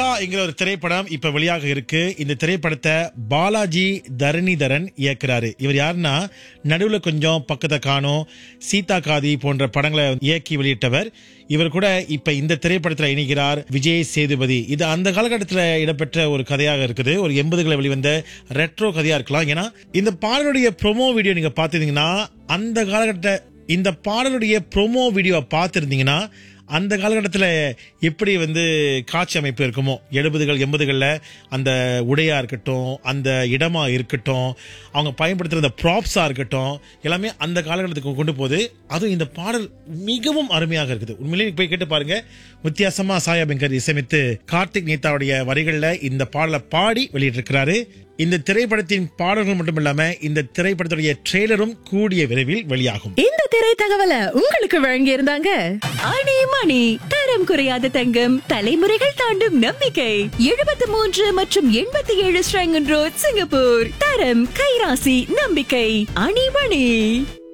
பிதா என்கிற ஒரு திரைப்படம் இப்ப வெளியாக இருக்கு இந்த திரைப்படத்தை பாலாஜி தரணிதரன் இயக்குறாரு இவர் யாருன்னா நடுவுல கொஞ்சம் பக்கத்தை காணும் சீதா காதி போன்ற படங்களை இயக்கி வெளியிட்டவர் இவர் கூட இப்ப இந்த திரைப்படத்துல இணைகிறார் விஜய் சேதுபதி இது அந்த காலகட்டத்தில் இடம்பெற்ற ஒரு கதையாக இருக்குது ஒரு எண்பதுகளை வெளிவந்த ரெட்ரோ கதையா இருக்கலாம் ஏன்னா இந்த பாடலுடைய ப்ரோமோ வீடியோ நீங்க பார்த்திருந்தீங்கன்னா அந்த காலகட்ட இந்த பாடலுடைய ப்ரோமோ வீடியோ பார்த்திருந்தீங்கன்னா அந்த காலகட்டத்தில் எப்படி வந்து காட்சி அமைப்பு இருக்குமோ எழுபதுகள் எண்பதுகளில் அந்த உடையா இருக்கட்டும் அந்த இடமா இருக்கட்டும் அவங்க பயன்படுத்துகிற அந்த ப்ராப்ஸாக இருக்கட்டும் எல்லாமே அந்த காலகட்டத்துக்கு கொண்டு போகுது அதுவும் இந்த பாடல் மிகவும் அருமையாக இருக்குது உண்மையிலேயே போய் கேட்டு பாருங்க வித்தியாசமா சாயா பெங்கர் இசையமைத்து கார்த்திக் நேதாவுடைய வரிகளில் இந்த பாடலை பாடி வெளியிட்டிருக்கிறாரு இந்த திரைப்படத்தின் பாடல்கள் மட்டும் இல்லாம இந்த திரைப்படத்துடைய ட்ரெய்லரும் கூடிய விரைவில் வெளியாகும் இந்த திரை தகவலை உங்களுக்கு வழங்கி இருந்தாங்க அணி மணி தரம் குறையாத தங்கம் தலைமுறைகள் தாண்டும் நம்பிக்கை எழுபத்தி மூன்று மற்றும் எண்பத்தி ஏழு ஸ்ரங்கன் ரோட் சிங்கப்பூர் தரம் கைராசி நம்பிக்கை அணி மணி